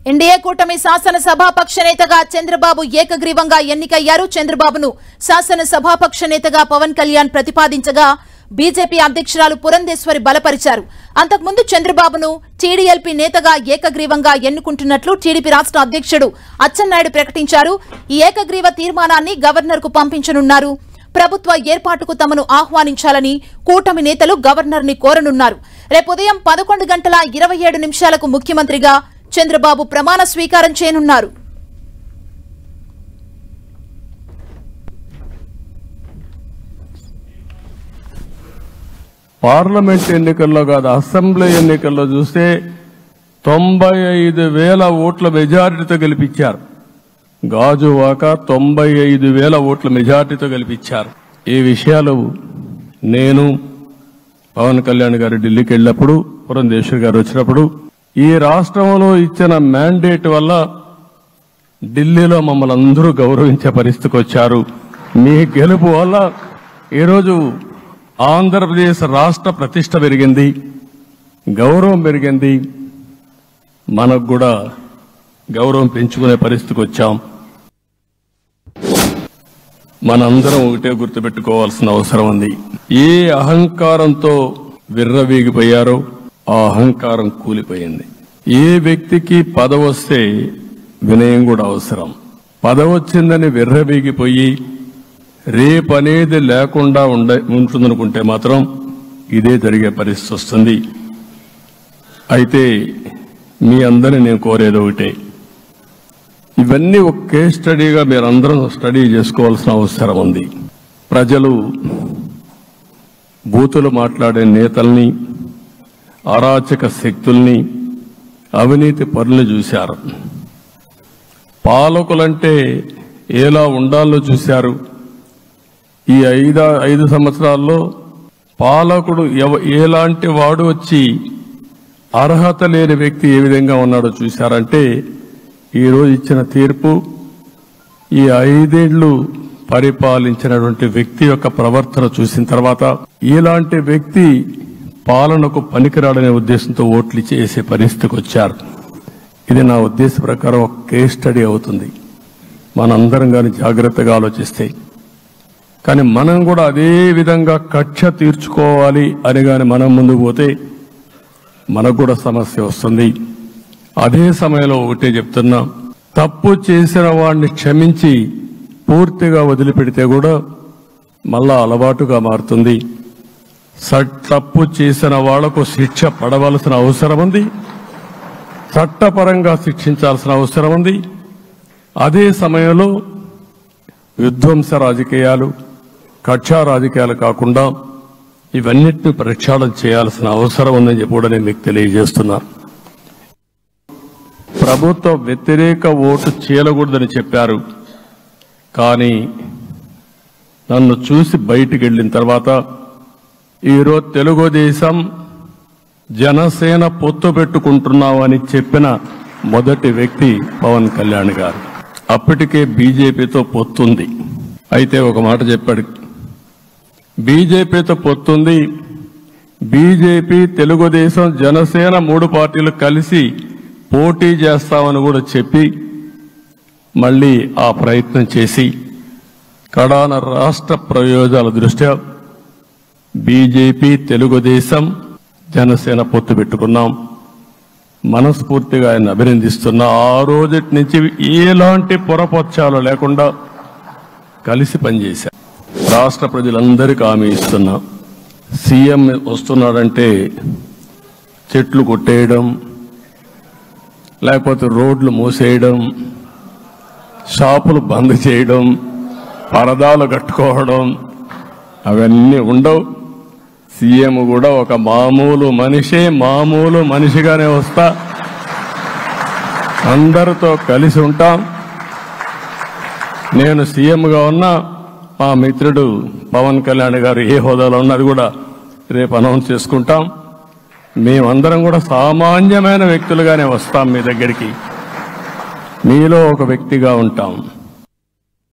NDA కూటమి శాసనసభాపక్ష నేతగా చంద్రబాబు ఏకగ్రీవంగా ఎన్నికయ్యారు చంద్రబాబును శాసనసభాపక్ష నేతగా పవన్ కళ్యాణ్ ప్రతిపాదించగా బీజేపీ అధ్యక్షురాలు పురంధేశ్వరి బలపరిచారు అంతకుముందు చంద్రబాబును టీడీఎల్పీ నేతగా ఏకగ్రీవంగా ఎన్నుకుంటున్నట్లు టీడీపీ రాష్ట్ర అధ్యక్షుడు అచ్చెన్నాయుడు ప్రకటించారు ఈ ఏకగ్రీవ తీర్మానాన్ని గవర్నర్కు పంపించనున్నారు ప్రభుత్వ ఏర్పాటుకు తమను ఆహ్వానించాలని కూటమి నేతలు గవర్నర్ని కోరనున్నారు రేపు ఉదయం పదకొండు గంటల ఇరవై ఏడు నిమిషాలకు ముఖ్యమంత్రిగా చంద్రబాబు ప్రమాణ స్వీకారం చేయనున్నారు పార్లమెంట్ ఎన్నికల్లో కాదు అసెంబ్లీ ఎన్నికల్లో చూస్తే తొంభై ఐదు వేల ఓట్ల మెజారిటీతో గెలిపించారు గాజువాక తొంభై ఐదు వేల ఓట్ల మెజారిటీతో గెలిపించారు ఈ విషయాలు నేను పవన్ కళ్యాణ్ గారు ఢిల్లీకి వెళ్ళినప్పుడు పురంధేశ్వర్ గారు వచ్చినప్పుడు ఈ రాష్ట్రంలో ఇచ్చిన మ్యాండేట్ వల్ల ఢిల్లీలో మమ్మల్ని అందరూ గౌరవించే పరిస్థితికి వచ్చారు మీ గెలుపు వల్ల ఈరోజు ఆంధ్రప్రదేశ్ రాష్ట్ర ప్రతిష్ట పెరిగింది గౌరవం పెరిగింది మనకు కూడా గౌరవం పెంచుకునే పరిస్థితికి వచ్చాం మనందరం ఒకటే గుర్తుపెట్టుకోవాల్సిన అవసరం ఉంది ఏ అహంకారంతో విర్రవీగిపోయారో ఆ అహంకారం కూలిపోయింది ఏ వ్యక్తికి పదవొస్తే వినయం కూడా అవసరం పదవొచ్చిందని విర్రవీగిపోయి రేపనేది లేకుండా ఉండ ఉంటుందనుకుంటే మాత్రం ఇదే జరిగే పరిస్థితి వస్తుంది అయితే మీ అందరిని నేను కోరేది ఒకటే ఇవన్నీ ఒక కేస్ స్టడీగా మీరందరం స్టడీ చేసుకోవాల్సిన అవసరం ఉంది ప్రజలు బూతులు మాట్లాడే నేతల్ని అరాచక శక్తుల్ని అవినీతి పనులు చూశారు పాలకులంటే ఎలా ఉండాలో చూశారు ఈ ఐదు ఐదు సంవత్సరాల్లో పాలకుడు ఎవ- ఎలాంటి వాడు వచ్చి అర్హత లేని వ్యక్తి ఏ విధంగా ఉన్నాడో చూశారంటే ఈరోజు ఇచ్చిన తీర్పు ఈ ఐదేళ్లు పరిపాలించినటువంటి వ్యక్తి యొక్క ప్రవర్తన చూసిన తర్వాత ఇలాంటి వ్యక్తి పాలనకు పనికిరాడనే ఉద్దేశంతో ఓట్లు చేసే పరిస్థితికి వచ్చారు ఇది నా ఉద్దేశ ప్రకారం ఒక కేస్ స్టడీ అవుతుంది మనందరం కానీ జాగ్రత్తగా ఆలోచిస్తే కానీ మనం కూడా అదే విధంగా కక్ష తీర్చుకోవాలి అని కానీ మనం ముందుకు పోతే మనకు కూడా సమస్య వస్తుంది అదే సమయంలో ఒకటే చెప్తున్నా తప్పు చేసిన వాడిని క్షమించి పూర్తిగా వదిలిపెడితే కూడా మళ్ళా అలవాటుగా మారుతుంది స- తప్పు చేసిన వాళ్లకు శిక్ష పడవలసిన అవసరం ఉంది చట్టపరంగా శిక్షించాల్సిన అవసరం ఉంది అదే సమయంలో విధ్వంస రాజకీయాలు కక్షా రాజకీయాలు కాకుండా ఇవన్నిటిని ప్రక్షాళన చేయాల్సిన అవసరం ఉందని చెప్పి కూడా నేను మీకు తెలియజేస్తున్నా ప్రభుత్వ వ్యతిరేక ఓటు చేయకూడదని చెప్పారు కానీ నన్ను చూసి బయటికి వెళ్ళిన తర్వాత ఈరోజు తెలుగుదేశం జనసేన పొత్తు పెట్టుకుంటున్నామని చెప్పిన మొదటి వ్యక్తి పవన్ కళ్యాణ్ గారు అప్పటికే బీజేపీతో పొత్తుంది అయితే ఒక మాట చెప్పాడు బీజేపీతో పొత్తుంది బీజేపీ తెలుగుదేశం జనసేన మూడు పార్టీలు కలిసి పోటీ చేస్తామని కూడా చెప్పి మళ్ళీ ఆ ప్రయత్నం చేసి కడాన రాష్ట్ర ప్రయోజనాల దృష్ట్యా బీజేపీ తెలుగుదేశం జనసేన పొత్తు పెట్టుకున్నాం మనస్ఫూర్తిగా ఆయన అభినందిస్తున్నా ఆ రోజటి నుంచి ఎలాంటి పొరపచ్చాలు లేకుండా కలిసి పనిచేశాం రాష్ట్ర ప్రజలందరికీ హామీ ఇస్తున్నా సీఎం వస్తున్నాడంటే చెట్లు కొట్టేయడం లేకపోతే రోడ్లు మూసేయడం షాపులు బంద్ చేయడం పరదాలు కట్టుకోవడం అవన్నీ ఉండవు సీఎం కూడా ఒక మామూలు మనిషే మామూలు మనిషిగానే వస్తా అందరితో కలిసి ఉంటాం నేను సీఎంగా ఉన్నా మా మిత్రుడు పవన్ కళ్యాణ్ గారు ఏ హోదాలో ఉన్నది కూడా రేపు అనౌన్స్ చేసుకుంటాం మేమందరం కూడా సామాన్యమైన వ్యక్తులుగానే వస్తాం మీ దగ్గరికి మీలో ఒక వ్యక్తిగా ఉంటాం